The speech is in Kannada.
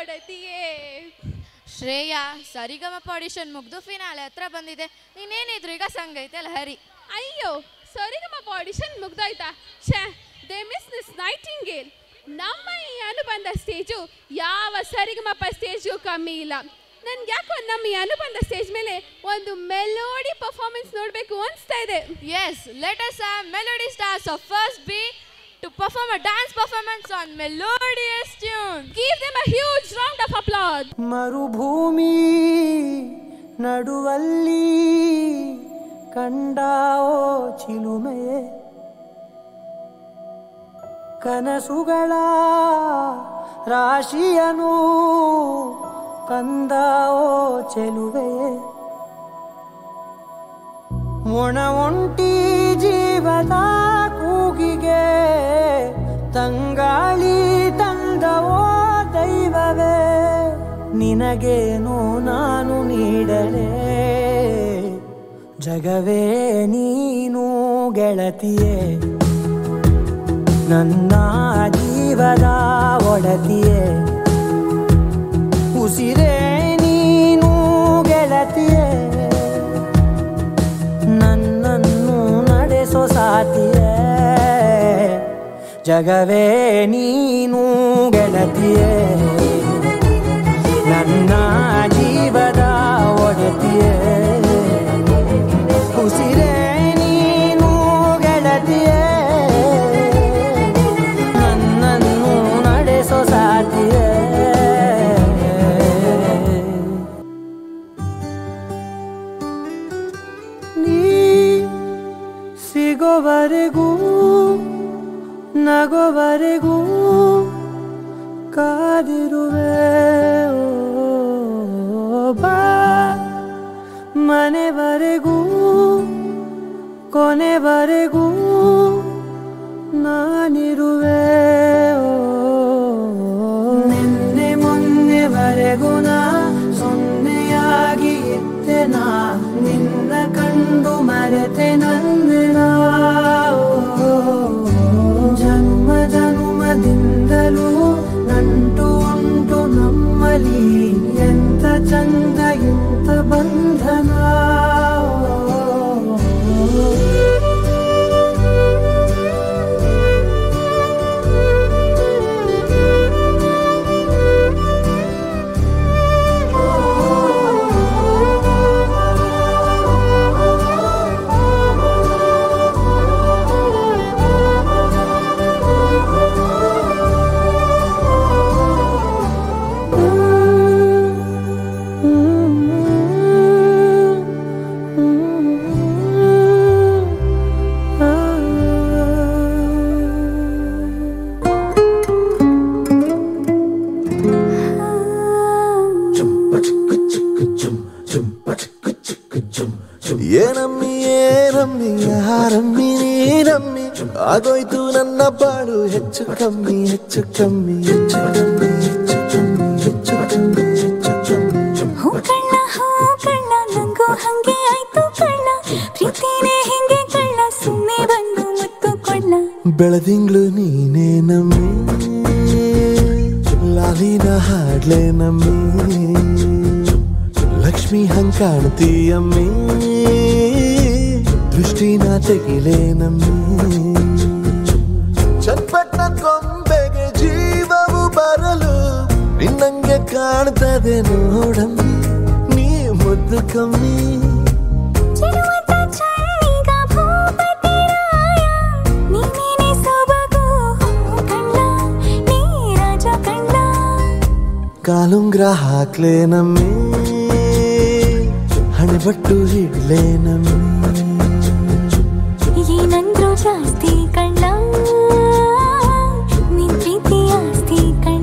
ಒಡತಿಯೇ ಶ್ರೇಯಾ ಸರಿಗಮಪ ಆಡಿಷನ್ ಮುಗ್ದು ಫಿನಾಲೆ ಹತ್ರ ಬಂದಿದೆ ನೀನೇನಿದ್ರು ಈಗ ಸಂಗೈತೆ ಅಲ್ಲ ಹರಿ ಅಯ್ಯೋ ಸರಿಗಮಪ ಆಡಿಷನ್ ಮುಗ್ದೋಯ್ತಾ ಛೇ ದೇ ಮಿಸ್ ದಿಸ್ ನೈಟಿಂಗೇಲ್ ನಮ್ಮ ಈ ಅನುಬಂಧ ಸ್ಟೇಜು ಯಾವ ಸರಿಗಮಪ ಸ್ಟೇಜ್ಗೂ ಕಮ್ಮಿ ಇಲ್ಲ ನನ್ಗೆ ಯಾಕೋ ನಮ್ಮ ಈ ಅನುಬಂಧ ಸ್ಟೇಜ್ ಮೇಲೆ ಒಂದು ಮೆಲೋಡಿ ಪರ್ಫಾರ್ಮೆನ್ಸ್ ನೋಡಬೇಕು ಅನಿಸ್ತಾ ಇದೆ Yes, let us have Melody Stars of First B to perform a dance performance on melodious tunes. Give them a huge round of applause ಮರುಭೂಮಿ ನಡುವಲ್ಲಿ ಕಂಡಾವೋ ಚಿಲುಮೆಯೇ ಕನಸುಗಳ ರಾಶಿಯನು ತಂದಾವೋ ಚೆಲುವೆಯೇ ಒಣ ಒಂಟಿ ಜೀವದ ಕೂಗಿಗೆ ತಂಗಾಳಿ ತಂದವೋ ದೈವವೇ ನಿನಗೇನು ನಾನು ನೀಡಲೇ ಜಗವೇ ನೀನು ಗೆಳತಿಯೇ ನನ್ನ ಜೀವದ ಒಡತಿಯೇ ಉಸಿರೇ ನೀನು ಗೆಳತಿಯೇ ನನ್ನನ್ನು ನಡೆಸೋ ಸಾತಿಯೇ ಜಗವೇ ನೀನು ಗೆಳತಿಯೇ ನನ್ನ ಜೀವದ ಒಡತಿಯೇ ಉಸಿರೇ ನೀನು ಗೆಳತಿಯೇ ನನ್ನನ್ನು ನಡೆಸೋ ಸಾತಿಯೇ ನೀ ಸಿಗೋವರೆಗೂ ನಗೋವರೆಗೂ ಕಾದಿರುವೆ ಓ ಬಾ ಮನೆವರೆಗೂ ಕೊನೆವರೆಗೂ ನಾನಿರುವೆ ಓ ನಿನ್ನೆ ಮೊನ್ನೆವರೆಗೂ ನಾ ಸೊನ್ನೆಯಾಗಿ ಇದ್ದೆ ನಾ ನಿನ್ನ ಕಂಡು ಮರೆತೆ ನಂದಿನ ಜನ್ಮ ಜನ್ಮದಿಂದಲೂ ನಂಟು ಉಂಟು ನಮ್ಮಲ್ಲಿ ಎಂತ ಚಂದ ಎಂತ ಬಂಧನ ಏನಮ್ಮಿ ಏನಮ್ಮಿ ಯಾರಮ್ಮಿ ನೀನಮ್ಮಿ ಆಗೋಯ್ತು ನನ್ನ ಬಾಳು ಹೆಚ್ಚು ಕಮ್ಮಿ ಹೆಚ್ಚು ಕಮ್ಮಿ ಹೆಚ್ಚು ಕಮ್ಮಿ ಹೆಚ್ಚು ಕಮ್ಮಿ ಹೆಚ್ಚು ಕಮ್ಮಿ ಹೆಚ್ಚು ಕಮ್ಮಿ ಹೂ ಕಳ್ಳ ಹೂ ಕಳ್ಳ ನಂಗೂ ಹಂಗೆ ಆಯ್ತು ಕಳ್ಳ ಪ್ರೀತಿನೇ ಹಿಂಗೆ ಕಳ್ಳ ಸುಮ್ಮನೆ ಬಂದು ಮುತ್ತು ಕೊಳ್ಳ ಬೆಳದಿಂಗ್ಳು ನೀನೇ ನಮ್ಮಿ ಲಾಲಿನ ಹಾಡ್ಲೆ ನಮ್ಮಿ ಲಕ್ಷ್ಮಿ ಹಂಗ್ ಕಾಣ್ತೀಯಮ್ಮಿ ದೃಷ್ಟಿನ ತೆಗಿಲೆ ನಮ್ಮಿ ಚಟ್ಪಟ್ನ ಕೊಂಬೆಗೆ ಜೀವವು ಬರಲು ನಿನ್ನಂಗೆ ಕಾಣ್ತದೆ ನೋಡಮ್ಮಿ ನೀ ಮುದ್ದು ಕಮ್ಮಿ ಚೆಲುವಂತ ಚಳ್ಳಿಗ ಭೂಪತಿ ರಾಯ ನೀನೇನೆ ಸೊಬಗು ಹೂ ಕಳ್ಳ ನೀ ರಾಜ ಕಳ್ಳ ಕಾಲುಂಗ್ರ ಹಾಕ್ಲೆ ನಮ್ಮಿ ಹಣೆಬಟ್ಟು ಹಿಡ್ಲೆ ನಮ್ಮಿ ಏನಂದ್ರು ಜಾಸ್ತಿ ಕಳ್ಳ ನಿನ್ ಪ್ರೀತಿ ಆಸ್ತಿ ಕಳ್ಳ